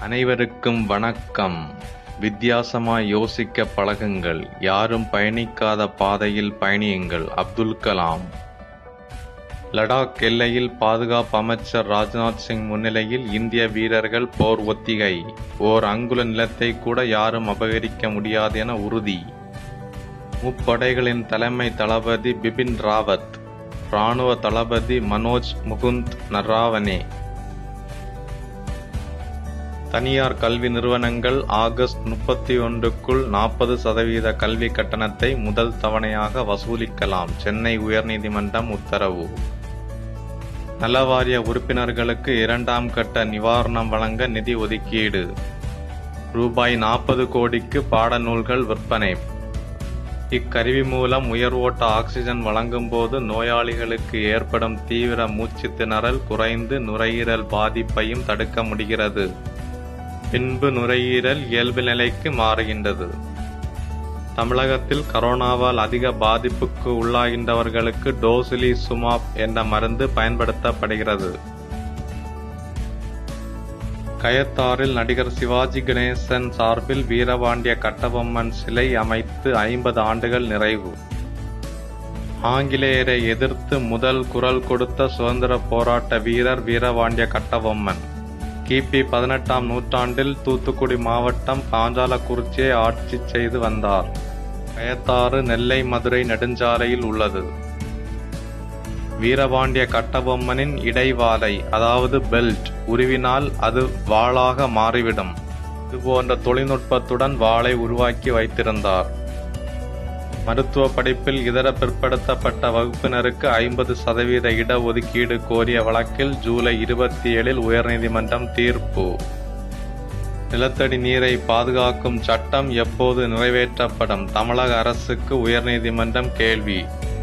அனைவருக்கும் வணக்கம் வித்தியாசமாய் யோசிக்க பழகுங்கள் யாரும் பயணிக்காத பாதையில் பயணியுங்கள் அப்துல் கலாம் லடாக் எல்லையில் பாதுகாப்பு அமைச்சர் ராஜ்நாத் சிங் முன்னிலையில் இந்திய வீரர்கள் போர் ஒத்திகை ஓர் அங்குல நிலத்தை கூட யாரும் அபகரிக்க முடியாது என உறுதி முப்படைகளின் தலைமை தளபதி பிபின் ராவத் ராணுவ தளபதி மனோஜ் முகுந்த் நராவனே தனியார் கல்வி நிறுவனங்கள் ஆகஸ்ட் முப்பத்தி ஒன்றுக்குள் நாற்பது சதவீத கல்வி கட்டணத்தை முதல் தவணையாக வசூலிக்கலாம் சென்னை உயர்நீதிமன்றம் உத்தரவு நலவாரிய உறுப்பினர்களுக்கு இரண்டாம் கட்ட நிவாரணம் வழங்க நிதி ஒதுக்கீடு ரூபாய் நாற்பது கோடிக்கு பாடநூல்கள் விற்பனை இக்கருவி மூலம் உயர்வோட்ட ஆக்சிஜன் வழங்கும் போது நோயாளிகளுக்கு ஏற்படும் தீவிர மூச்சு திணறல் குறைந்து நுரையீரல் பாதிப்பையும் தடுக்க முடிகிறது பின்பு நுரையீரல் இயல்பு நிலைக்கு மாறுகின்றது தமிழகத்தில் கரோனாவால் அதிக பாதிப்புக்கு உள்ளாகின்றவர்களுக்கு டோசிலி சுமாப் என்ற மருந்து பயன்படுத்தப்படுகிறது கயத்தாறில் நடிகர் சிவாஜி கணேசன் சார்பில் வீரபாண்டிய கட்டபொம்மன் சிலை அமைத்து ஐம்பது ஆண்டுகள் நிறைவு ஆங்கிலேயரை எதிர்த்து முதல் குரல் கொடுத்த சுதந்திர போராட்ட வீரர் வீரபாண்டிய கட்டபொம்மன் கிபி பதினெட்டாம் நூற்றாண்டில் தூத்துக்குடி மாவட்டம் பாஞ்சாலக்குறிச்சியை ஆட்சி செய்து வந்தார் கயத்தாறு நெல்லை மதுரை நெடுஞ்சாலையில் உள்ளது வீரபாண்டிய கட்டபொம்மனின் இடைவாலை அதாவது பெல்ட் உருவினால் அது வாளாக மாறிவிடும் இதுபோன்ற தொழில்நுட்பத்துடன் வாளை உருவாக்கி வைத்திருந்தார் மருத்துவ படிப்பில் இதர பிற்படுத்தப்பட்ட வகுப்பினருக்கு ஐம்பது சதவீத இடஒதுக்கீடு கோரிய வழக்கில் ஜூலை இருபத்தி ஏழில் உயர்நீதிமன்றம் தீர்ப்பு நிலத்தடி நீரை பாதுகாக்கும் சட்டம் எப்போது நிறைவேற்றப்படும் தமிழக அரசுக்கு உயர்நீதிமன்றம் கேள்வி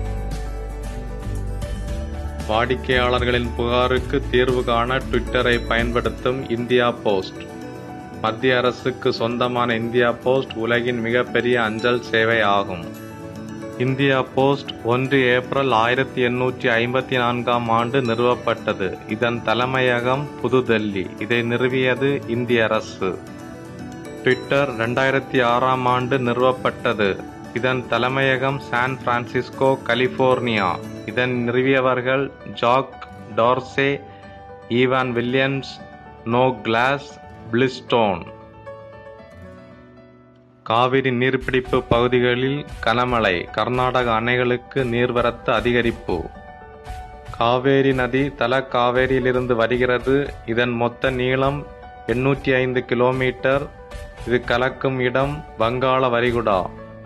வாடிக்கையாளர்களின் புகாருக்கு தீர்வு காண ட்விட்டரை பயன்படுத்தும் இந்தியா போஸ்ட் மத்திய அரசுக்கு சொந்தமான இந்தியா போஸ்ட் உலகின் மிகப்பெரிய அஞ்சல் சேவை ஆகும் இந்தியா போஸ்ட் ஒன்று ஏப்ரல் ஆயிரத்தி எண்ணூற்றி ஐம்பத்தி நான்காம் ஆண்டு நிறுவப்பட்டது இதன் தலைமையகம் புதுடெல்லி இதை நிறுவியது இந்திய அரசு ட்விட்டர் இரண்டாயிரத்தி ஆறாம் ஆண்டு நிறுவப்பட்டது இதன் தலைமையகம் சான் பிரான்சிஸ்கோ கலிபோர்னியா இதன் நிறுவியவர்கள் Jack Dorsey Evan Williams Noah Glass Biz Stone Kaveri நீர்பிடிப்பு பகுதிகளில் கனமழை கர்நாடக அணைகளுக்கு நீர்வரத்து அதிகரிப்பு காவேரி நதி தல காவேரியிலிருந்து வருகிறது இதன் மொத்த நீளம் எண்ணூற்றி ஐந்து கிலோமீட்டர் இது கலக்கும் இடம் வங்காள வரிகுடா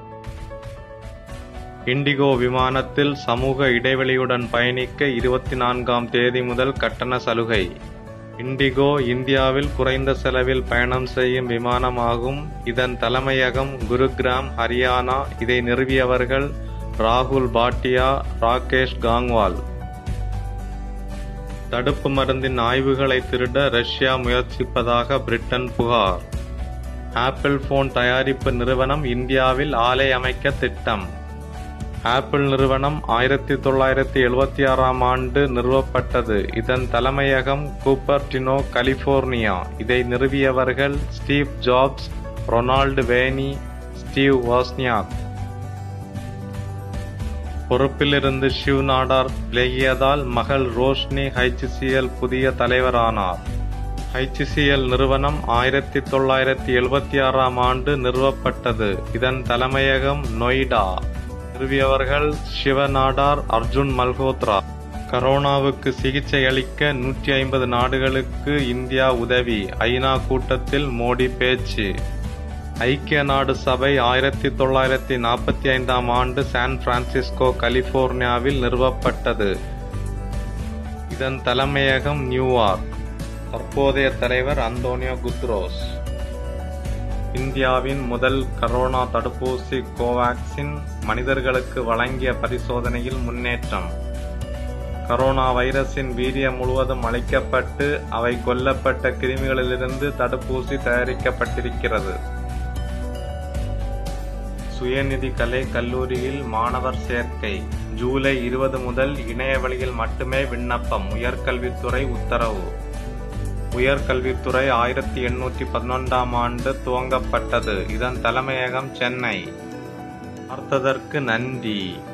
இண்டிகோ விமானத்தில் சமூக இடைவெளியுடன் பயணிக்க இருபத்தி நான்காம் தேதி முதல் கட்டண சலுகை இண்டிகோ இந்தியாவில் குறைந்த செலவில் பயணம் செய்யும் விமானமாகும் இதன் தலைமையகம் குருகிராம் ஹரியானா இதை நிறுவியவர்கள் ராகுல் பாட்டியா ராகேஷ் காங்வால் தடுப்பு மருந்தின் ஆய்வுகளை திருட ரஷ்யா முயற்சிப்பதாக பிரிட்டன் புகார் ஆப்பிள் போன் தயாரிப்பு நிறுவனம் இந்தியாவில் ஆலை அமைக்க திட்டம் ஆப்பிள் நிறுவனம் ஆயிரத்தி தொள்ளாயிரத்தி எழுபத்தி ஆறாம் ஆண்டு நிறுவப்பட்டது இதன் தலைமையகம் கூப்பர்டினோ கலிபோர்னியா இதை நிறுவியவர்கள் Steve Jobs Ronald Wayne Steve Wozniak பொறுப்பிலிருந்து ஷிவ் நாடார் விலகியதால் மகள் ரோஷ்னி ஹைச்சிசிஎல் புதிய தலைவரானார் ஹைச்சிசிஎல் நிறுவனம் ஆயிரத்தி தொள்ளாயிரத்தி எழுபத்தி ஆறாம் ஆண்டு நிறுவப்பட்டது இதன் தலைமையகம் நொய்டா நிறுவியவர்கள் சிவநாடார் அர்ஜுன் மல்ஹோத்ரா கரோனாவுக்கு சிகிச்சை அளிக்க நூற்றி ஐம்பது நாடுகளுக்கு இந்தியா உதவி ஐநா கூட்டத்தில் மோடி பேச்சு ஐக்கிய நாடு சபை ஆயிரத்தி தொள்ளாயிரத்தி நாற்பத்தி ஐந்தாம் ஆண்டு சான் பிரான்சிஸ்கோ கலிபோர்னியாவில் நிறுவப்பட்டது இதன் தலைமையகம் நியூயார்க் தற்போதைய தலைவர் அந்தோனியோ குத்ரோஸ் இந்தியாவின் முதல் கரோனா தடுப்பூசி கோவாக்சின் மனிதர்களுக்கு வழங்கிய பரிசோதனையில் முன்னேற்றம் கரோனா வைரஸின் வீரியம் முழுவதும் அளிக்கப்பட்டு அவை கொல்லப்பட்ட கிருமிகளிலிருந்து தடுப்பூசி தயாரிக்கப்பட்டிருக்கிறது சுயநிதி கலை கல்லூரியில் மாணவர் சேர்க்கை ஜூலை இருபது முதல் இணைய வழியில் மட்டுமே விண்ணப்பம் உயர்கல்வித்துறை உத்தரவு உயர்கல்வித்துறை ஆயிரத்தி எண்ணூற்றி பதினொன்றாம் ஆண்டு துவங்கப்பட்டது இதன் தலைமையகம் சென்னை பார்த்ததற்கு நன்றி